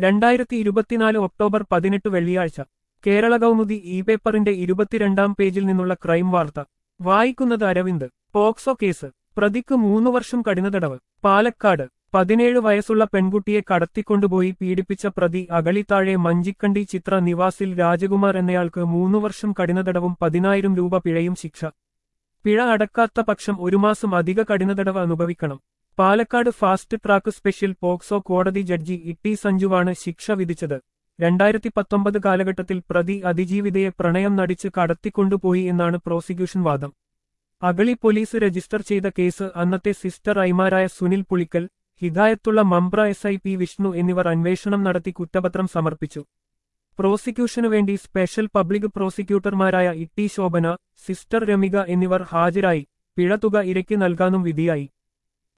രണ്ടായിരത്തി ഇരുപത്തിനാല് ഒക്ടോബർ പതിനെട്ട് വെള്ളിയാഴ്ച കേരള കൗമുദി ഇ പേപ്പറിന്റെ ഇരുപത്തിരണ്ടാം പേജിൽ നിന്നുള്ള ക്രൈം വാർത്ത വായിക്കുന്നത് അരവിന്ദ് പോക്സോ കേസ് പ്രതിക്ക് മൂന്നു വർഷം കഠിനതടവ് പാലക്കാട് പതിനേഴ് വയസ്സുള്ള പെൺകുട്ടിയെ കടത്തിക്കൊണ്ടുപോയി പീഡിപ്പിച്ച പ്രതി അകളിത്താഴെ മഞ്ചിക്കണ്ടി ചിത്ര നിവാസിൽ രാജകുമാർ എന്നയാൾക്ക് മൂന്നു വർഷം കഠിനതടവും പതിനായിരം രൂപ പിഴയും ശിക്ഷ പിഴ അടക്കാത്ത പക്ഷം ഒരു മാസം അധിക കഠിനതടവ് അനുഭവിക്കണം Palakkad fast track special POCSO കോടതി ജഡ്ജി ഇട്ടി സഞ്ജുവാണ് ശിക്ഷ വിധിച്ചത് രണ്ടായിരത്തി പത്തൊമ്പത് കാലഘട്ടത്തിൽ പ്രതി അതിജീവിതയെ പ്രണയം നടിച്ച് കടത്തിക്കൊണ്ടുപോയി എന്നാണ് പ്രോസിക്യൂഷൻ വാദം അഗളി പോലീസ് രജിസ്റ്റർ ചെയ്ത കേസ് അന്നത്തെ സിസ്റ്റർ ഐമാരായ Sunil Pulickal Hidayathulla Mambra S I P Vishnu എന്നിവർ അന്വേഷണം നടത്തി കുറ്റപത്രം സമർപ്പിച്ചു പ്രോസിക്യൂഷനു വേണ്ടി സ്പെഷ്യൽ പബ്ലിക് പ്രോസിക്യൂട്ടർമാരായ ഇട്ടി ശോഭന സിസ്റ്റർ രമിക എന്നിവർ ഹാജരായി പിഴത്തുക ഇരയ്ക്ക് നൽകാനും വിധിയായി